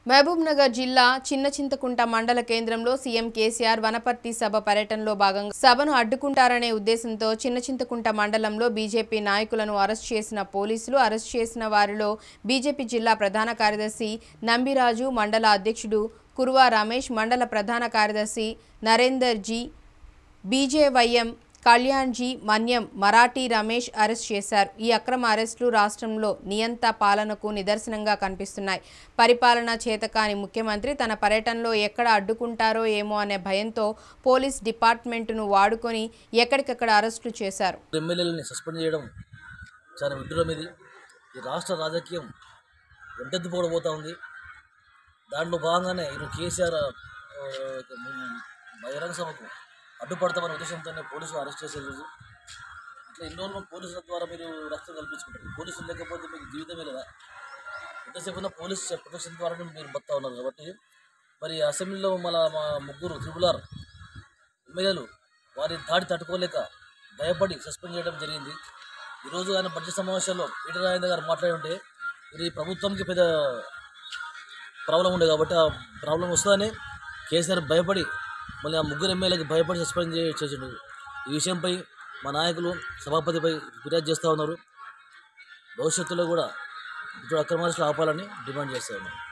మహబూబ్నగర్ జిల్లా చిన్న చింతకుంట మండల కేంద్రంలో సీఎం కేసీఆర్ వనపర్తి సభ పర్యటనలో భాగంగా సభను అడ్డుకుంటారనే ఉద్దేశంతో చిన్న చింతకుంట మండలంలో బీజేపీ నాయకులను అరెస్ట్ చేసిన పోలీసులు అరెస్ట్ చేసిన వారిలో బీజేపీ జిల్లా ప్రధాన కార్యదర్శి నంబిరాజు మండల అధ్యక్షుడు కురువా రమేష్ మండల ప్రధాన కార్యదర్శి నరేందర్ జీ బీజేవైఎం కళ్యాణ్జీ మన్యం మరాఠీ రమేష్ అరెస్ట్ చేశారు ఈ అక్రమ అరెస్టులు రాష్ట్రంలో నియంత పాలనకు నిదర్శనంగా కనిపిస్తున్నాయి పరిపాలన చేతకాని ముఖ్యమంత్రి తన పర్యటనలో ఎక్కడ అడ్డుకుంటారో ఏమో అనే భయంతో పోలీస్ డిపార్ట్మెంటును వాడుకొని ఎక్కడికక్కడ అరెస్టులు చేశారు ఎమ్మెల్యేలని సస్పెండ్ చేయడం చాలా విడ్డూరం ఇది ఈ రాష్ట్ర రాజకీయం వెంటెత్తిపోవడబోతా ఉంది దాంట్లో భాగంగానే ఈరోజు కేసీఆర్ ఆ, బహిరంగ సభకు అడ్డుపడతామనే ఉద్దేశంతోనే పోలీసులు అరెస్ట్ చేసే రోజు ఇట్లా ఎన్ని రోజులు పోలీసుల ద్వారా మీరు రక్షణ కల్పించుకుంటారు పోలీసులు లేకపోతే మీకు జీవితమే లేదా ఎంతసేపు ఉన్న పోలీస్ ప్రొటెక్షన్ ద్వారానే మీరు బతా ఉన్నారు కాబట్టి మరి అసెంబ్లీలో మన మా ముగ్గురు త్రిపులార్ ఎమ్మెల్యేలు వారి దాడి తట్టుకోలేక భయపడి సస్పెండ్ చేయడం జరిగింది ఈరోజు ఆయన బడ్జెట్ సమావేశాల్లో ఈటల రాజేంద్ర గారు మాట్లాడి ఉంటే ఇది ప్రభుత్వంకి పెద్ద ప్రాబ్లం ఉండే కాబట్టి ఆ ప్రాబ్లం వస్తుందని కేసీఆర్ భయపడి మళ్ళీ ఆ ముగ్గురు ఎమ్మెల్యేలకు భయపడి సస్పెండ్ చే- చేసిండు ఈ విషయంపై మా నాయకులు సభాపతిపై ఫిర్యాదు చేస్తూ ఉన్నారు భవిష్యత్తులో కూడా ఇటు అక్రమాలు ఆపాలని డిమాండ్ చేస్తూ ఉన్నారు